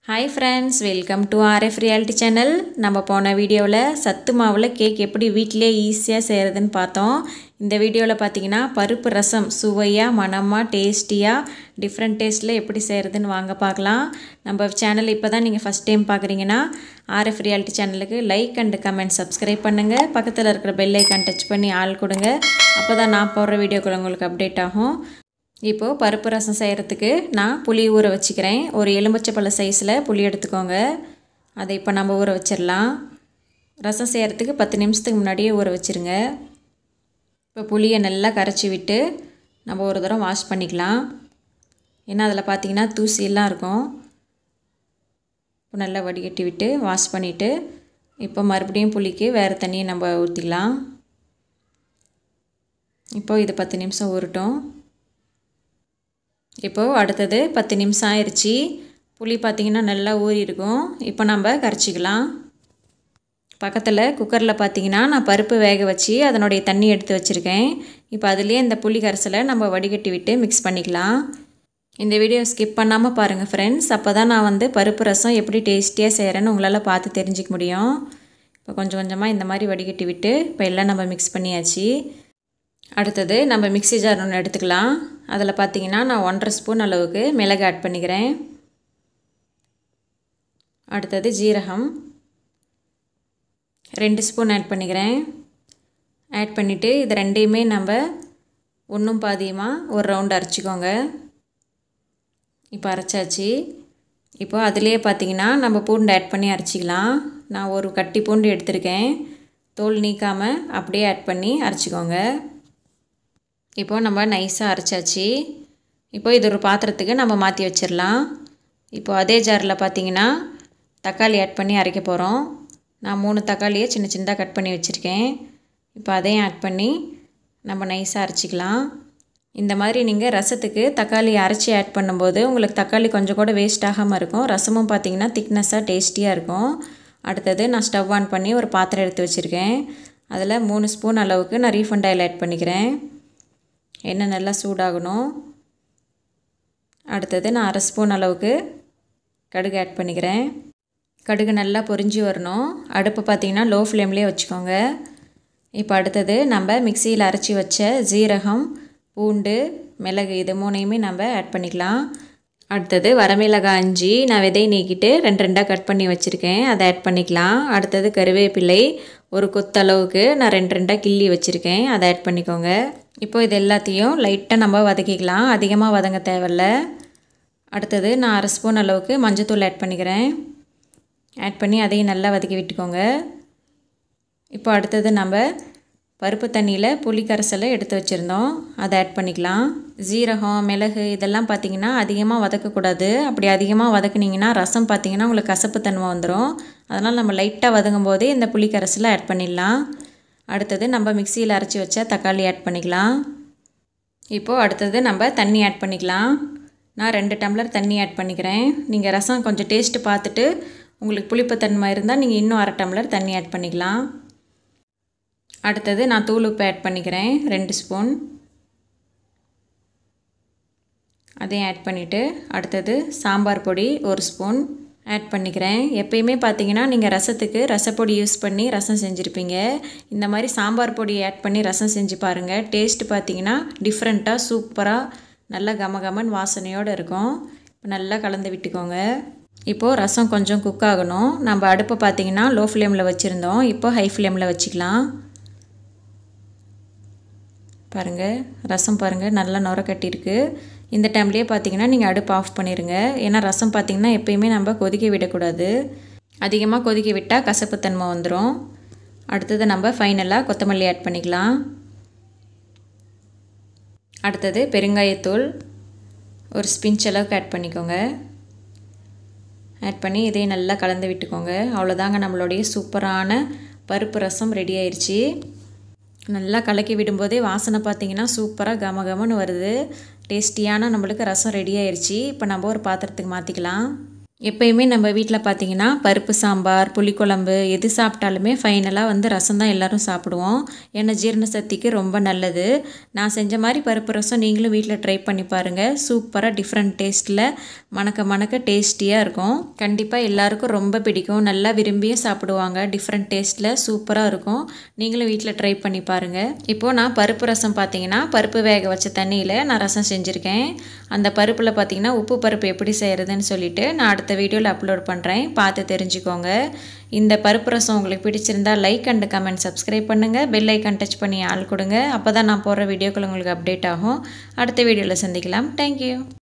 hi friends welcome to RF reality channel நம்ம போன வீடியோவில் சத்து மாவில் கேக் எப்படி வீட்டிலே ஈஸியாக செய்கிறதுன்னு பார்த்தோம் இந்த வீடியோவில் பார்த்தீங்கன்னா பருப்பு ரசம் சுவையாக மணமாக டேஸ்டியாக டிஃப்ரெண்ட் டேஸ்ட்டில் எப்படி செய்கிறதுன்னு வாங்க பார்க்கலாம் நம்ம சேனல் இப்போ தான் நீங்கள் ஃபஸ்ட் டைம் பார்க்குறீங்கன்னா ஆர்எஃப் ரியாலிட்டி சேனலுக்கு லைக் அண்ட் கமெண்ட் சப்ஸ்கிரைப் பண்ணுங்கள் பக்கத்தில் இருக்கிற பெல் ஐக்கான் டச் பண்ணி ஆள் கொடுங்க அப்போ தான் நான் போடுற வீடியோக்கள் உங்களுக்கு அப்டேட் ஆகும் இப்போது பருப்பு ரசம் செய்கிறதுக்கு நான் புளி ஊற வச்சுக்கிறேன் ஒரு எலுமிச்சப்பழ சைஸில் புளி எடுத்துக்கோங்க அதை இப்போ நம்ம ஊற வச்சிடலாம் ரசம் செய்கிறதுக்கு பத்து நிமிஷத்துக்கு முன்னாடியே ஊற வச்சுருங்க இப்போ புளியை நல்லா கரைச்சி விட்டு நம்ம ஒரு தடவை வாஷ் பண்ணிக்கலாம் ஏன்னா அதில் பார்த்திங்கன்னா தூசியெல்லாம் இருக்கும் இப்போ நல்லா வடிகட்டி விட்டு வாஷ் பண்ணிவிட்டு இப்போ மறுபடியும் புளிக்கு வேறு தண்ணியை நம்ம ஊற்றிக்கலாம் இப்போ இது பத்து நிமிஷம் ஊறட்டும் இப்போது அடுத்தது பத்து நிமிஷம் ஆயிடுச்சு புளி பார்த்திங்கன்னா நல்லா ஊறி இருக்கும் இப்போ நம்ம கரைச்சிக்கலாம் பக்கத்தில் குக்கரில் பார்த்தீங்கன்னா நான் பருப்பு வேக வச்சு அதனுடைய தண்ணி எடுத்து வச்சுருக்கேன் இப்போ அதுலேயே இந்த புளி கரைசலை நம்ம வடிகட்டி விட்டு மிக்ஸ் பண்ணிக்கலாம் இந்த வீடியோ ஸ்கிப் பண்ணாமல் பாருங்கள் ஃப்ரெண்ட்ஸ் அப்போ தான் நான் வந்து பருப்பு ரசம் எப்படி டேஸ்டியாக செய்கிறேன்னு உங்களால் பார்த்து தெரிஞ்சிக்க முடியும் இப்போ கொஞ்சம் கொஞ்சமாக இந்த மாதிரி வடிகட்டி விட்டு இப்போ எல்லாம் நம்ம மிக்ஸ் பண்ணியாச்சு அடுத்தது நம்ம மிக்ஸி ஜார் ஒன்று எடுத்துக்கலாம் அதில் பார்த்தீங்கன்னா நான் ஒன்றரை ஸ்பூன் அளவுக்கு மிளகு ஆட் பண்ணிக்கிறேன் அடுத்தது ஜீரகம் ரெண்டு ஸ்பூன் ஆட் பண்ணிக்கிறேன் ஆட் பண்ணிவிட்டு இது ரெண்டையுமே நம்ம ஒன்றும் பாதியமாக ஒரு ரவுண்ட் அரைச்சிக்கோங்க இப்போ அரைச்சாச்சு இப்போ அதுலேயே பார்த்தீங்கன்னா நம்ம பூண்டு ஆட் பண்ணி அரைச்சிக்கலாம் நான் ஒரு கட்டி பூண்டு எடுத்திருக்கேன் தோல் நீக்காமல் அப்படியே ஆட் பண்ணி அரைச்சிக்கோங்க இப்போ நம்ம நைஸாக அரைச்சாச்சு இப்போ இது ஒரு பாத்திரத்துக்கு நம்ம மாற்றி வச்சிடலாம் இப்போ அதே ஜாரில் பார்த்தீங்கன்னா தக்காளி ஆட் பண்ணி அரைக்க போகிறோம் நான் மூணு தக்காளியை சின்ன சின்னதாக கட் பண்ணி வச்சுருக்கேன் இப்போ அதையும் ஆட் பண்ணி நம்ம நைஸாக அரைச்சிக்கலாம் இந்த மாதிரி நீங்கள் ரசத்துக்கு தக்காளி அரைச்சி ஆட் பண்ணும்போது உங்களுக்கு தக்காளி கொஞ்சம் கூட வேஸ்ட் ஆகாமல் இருக்கும் ரசமும் பார்த்திங்கன்னா திக்னஸாக டேஸ்டியாக இருக்கும் அடுத்தது நான் ஸ்டவ் ஆன் பண்ணி ஒரு பாத்திரம் எடுத்து வச்சுருக்கேன் அதில் மூணு ஸ்பூன் அளவுக்கு நான் ரீஃபண்ட் ஆயில் ஆட் பண்ணிக்கிறேன் எண்ணெய் நல்லா சூடாகணும் அடுத்தது நான் அரை ஸ்பூன் அளவுக்கு கடுகு ஆட் பண்ணிக்கிறேன் கடுகு நல்லா பொரிஞ்சு வரணும் அடுப்பு பார்த்திங்கன்னா லோ ஃப்ளேம்லேயே வச்சுக்கோங்க இப்போ அடுத்தது நம்ம மிக்சியில் அரைச்சி வச்ச ஜீரகம் பூண்டு மிளகு இது மூணையுமே நம்ம ஆட் பண்ணிக்கலாம் அடுத்தது வரமிளகாய் அஞ்சு நான் விதை நீக்கிட்டு ரெண்டு ரெண்டாக கட் பண்ணி வச்சுருக்கேன் அதை ஆட் பண்ணிக்கலாம் அடுத்தது கருவேப்பிலை ஒரு கொத்தளவுக்கு நான் ரெண்டு ரெண்டாக கிள்ளி வச்சுருக்கேன் அதை ஆட் பண்ணிக்கோங்க இப்போ இது எல்லாத்தையும் லைட்டாக நம்ம வதக்கிக்கலாம் அதிகமாக வதங்க தேவையில்ல அடுத்தது நான் அரை ஸ்பூன் அளவுக்கு மஞ்சத்தூள் ஆட் பண்ணிக்கிறேன் ஆட் பண்ணி அதையும் நல்லா வதக்கி விட்டுக்கோங்க இப்போ அடுத்தது நம்ம பருப்பு தண்ணியில் புளி கரைசலை எடுத்து வச்சுருந்தோம் அதை ஆட் பண்ணிக்கலாம் ஜீரகம் மிளகு இதெல்லாம் பார்த்திங்கன்னா அதிகமாக வதக்கக்கூடாது அப்படி அதிகமாக வதக்குனிங்கன்னா ரசம் பார்த்திங்கன்னா உங்களுக்கு கசப்பு தன்மை வந்துடும் அதனால் நம்ம லைட்டாக வதங்கும் போதே இந்த புளி கரைசலை ஆட் பண்ணிடலாம் அடுத்தது நம்ம மிக்சியில் அரைச்சி வச்ச தக்காளி ஆட் பண்ணிக்கலாம் இப்போது அடுத்தது நம்ம தண்ணி ஆட் பண்ணிக்கலாம் நான் ரெண்டு டம்ளர் தண்ணி ஆட் பண்ணிக்கிறேன் நீங்கள் ரசம் கொஞ்சம் டேஸ்ட்டு பார்த்துட்டு உங்களுக்கு புளிப்புத்தன்மை இருந்தால் நீங்கள் இன்னும் அரை டம்ளர் தண்ணி ஆட் பண்ணிக்கலாம் அடுத்தது நான் தூள் உப்பு ஆட் பண்ணிக்கிறேன் ரெண்டு ஸ்பூன் அதையும் ஆட் பண்ணிவிட்டு அடுத்தது சாம்பார் பொடி ஒரு ஸ்பூன் ஆட் பண்ணிக்கிறேன் எப்பயுமே பார்த்தீங்கன்னா நீங்கள் ரசத்துக்கு ரசப்பொடி யூஸ் பண்ணி ரசம் செஞ்சுருப்பீங்க இந்த மாதிரி சாம்பார் பொடி ஆட் பண்ணி ரசம் செஞ்சு பாருங்கள் டேஸ்ட்டு பார்த்தீங்கன்னா டிஃப்ரெண்ட்டாக சூப்பராக நல்லா கம கமன் வாசனையோடு இருக்கும் இப்போ நல்லா கலந்து விட்டுக்கோங்க இப்போது ரசம் கொஞ்சம் குக் ஆகணும் நம்ம அடுப்பை பார்த்தீங்கன்னா லோ ஃப்ளேமில் வச்சுருந்தோம் இப்போ ஹை ஃப்ளேமில் வச்சுக்கலாம் பாருங்கள் ரசம் பாருங்கள் நல்லா நுர கட்டியிருக்கு இந்த டைம்லேயே பார்த்தீங்கன்னா நீங்கள் அடுப்பு ஆஃப் பண்ணிடுங்க ஏன்னா ரசம் பார்த்திங்கன்னா எப்பயுமே நம்ம கொதிக்க விடக்கூடாது அதிகமாக கொதிக்க விட்டால் கசப்புத்தன்மை வந்துடும் அடுத்தது நம்ம ஃபைனலாக கொத்தமல்லி ஆட் பண்ணிக்கலாம் அடுத்தது பெருங்காயத்தூள் ஒரு ஸ்பிஞ்ச் அளவுக்கு ஆட் பண்ணிக்கோங்க ஆட் பண்ணி இதையும் நல்லா கலந்து விட்டுக்கோங்க அவ்வளோதாங்க நம்மளுடைய சூப்பரான பருப்பு ரசம் ரெடி ஆயிடுச்சு நல்லா கலக்கி விடும்போதே வாசனை பார்த்திங்கன்னா சூப்பராக கம கமன்னு வருது டேஸ்டியான நம்மளுக்கு ரசம் ரெடி ஆயிடுச்சு இப்போ நம்ம ஒரு பாத்திரத்துக்கு மாற்றிக்கலாம் எப்பயுமே நம்ம வீட்டில் பார்த்தீங்கன்னா பருப்பு சாம்பார் புளிக்குழம்பு எது சாப்பிட்டாலுமே ஃபைனலாக வந்து ரசம் தான் எல்லோரும் சாப்பிடுவோம் ஏன்னா ஜீரண சக்திக்கு ரொம்ப நல்லது நான் செஞ்ச மாதிரி பருப்பு ரசம் நீங்களும் வீட்டில் ட்ரை பண்ணி பாருங்கள் சூப்பராக டிஃப்ரெண்ட் டேஸ்ட்டில் மணக்க மணக்க டேஸ்டியாக இருக்கும் கண்டிப்பாக எல்லாருக்கும் ரொம்ப பிடிக்கும் நல்லா விரும்பியும் சாப்பிடுவாங்க டிஃப்ரெண்ட் டேஸ்ட்டில் சூப்பராக இருக்கும் நீங்களும் வீட்டில் ட்ரை பண்ணி பாருங்கள் இப்போது நான் பருப்பு ரசம் பார்த்தீங்கன்னா பருப்பு வேக வச்ச தண்ணியில் நான் ரசம் செஞ்சுருக்கேன் அந்த பருப்பில் பார்த்தீங்கன்னா உப்பு பருப்பு எப்படி செய்கிறதுன்னு சொல்லிட்டு நான் அடுத்த வீடியோவில் அப்லோட் பண்ணுறேன் பார்த்து தெரிஞ்சுக்கோங்க இந்த பருப்பு ரசம் உங்களுக்கு பிடிச்சிருந்தா லைக் அண்ட் கமெண்ட் சப்ஸ்கிரைப் பண்ணுங்கள் பெல் ஐக்கன் டச் பண்ணி ஆள் கொடுங்க அப்போ தான் நான் போடுற வீடியோக்கள் உங்களுக்கு அப்டேட் ஆகும் அடுத்த வீடியோவில் சந்திக்கலாம் தேங்க்யூ